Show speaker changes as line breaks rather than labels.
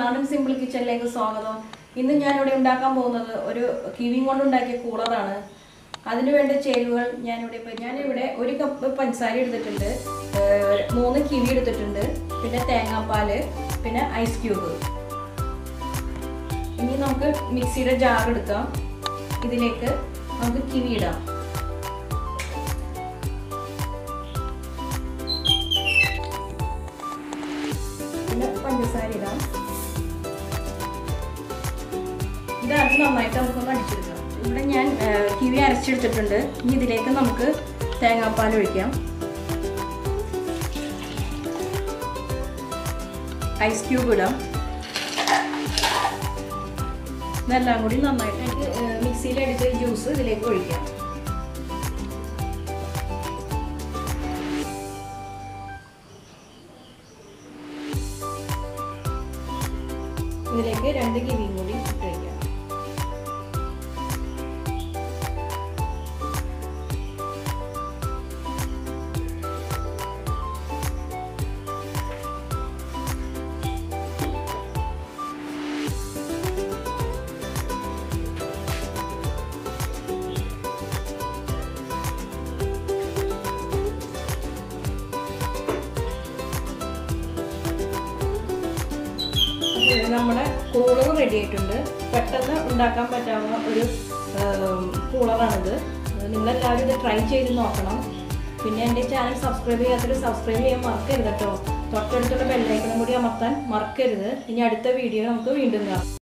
നാടൻ സിമ്പിൾ കിച്ചണിലേക്ക് സ്വാഗതം ഇന്ന് ഞാൻ ഇവിടെ ഉണ്ടാക്കാൻ പോകുന്നത് ഒരു കിവിയും കൊണ്ട് ഉണ്ടാക്കിയ കൂളറാണ് അതിനു വേണ്ട ചേരുവകൾ ഞാനിവിടെ ഇപ്പം ഞാനിവിടെ ഒരു കപ്പ് പഞ്ചസാര എടുത്തിട്ടുണ്ട് ഏർ മൂന്ന് കിവി എടുത്തിട്ടുണ്ട് പിന്നെ തേങ്ങാപ്പാല് പിന്നെ ഐസ് ക്യൂബ് ഇനി നമുക്ക് മിക്സിയുടെ ജാർ എടുക്കാം ഇതിലേക്ക് നമുക്ക് കിവി ഇടാം പിന്നെ പഞ്ചസാര ഇടാം ഇത് ആദ്യം നന്നായിട്ട് നമുക്കൊന്ന് അടിച്ചെടുക്കാം ഇവിടെ ഞാൻ ആ, കിവി അരച്ചെടുത്തിട്ടുണ്ട് ഇനി ഇതിലേക്ക് നമുക്ക് തേങ്ങാപ്പാൽ ഒഴിക്കാം ഐസ് ക്യൂബ് ഇടാം ഇതെല്ലാം കൂടി നന്നായിട്ട് മിക്സിയിൽ അടിച്ച ജ്യൂസ് ഇതിലേക്ക് ഒഴിക്കാം ഇതിലേക്ക് രണ്ട് കിവിയും കൂടി ഇട്ട് വയ്ക്കാം ഇത് നമ്മുടെ കൂളർ റെഡി ആയിട്ടുണ്ട് പെട്ടെന്ന് ഉണ്ടാക്കാൻ പറ്റാവുന്ന ഒരു കൂളറാണിത് നിങ്ങളെല്ലാവരും ഇത് ട്രൈ ചെയ്ത് നോക്കണം പിന്നെ എൻ്റെ ചാനൽ സബ്സ്ക്രൈബ് ചെയ്യാത്തൊരു സബ്സ്ക്രൈബ് ചെയ്യാൻ മറക്കരുത് കേട്ടോ തൊട്ടടുത്തുള്ള ബെല്ലൈക്കണും കൂടി അമർത്താൻ മറക്കരുത് ഇനി അടുത്ത വീഡിയോ നമുക്ക് വീണ്ടും കാണാം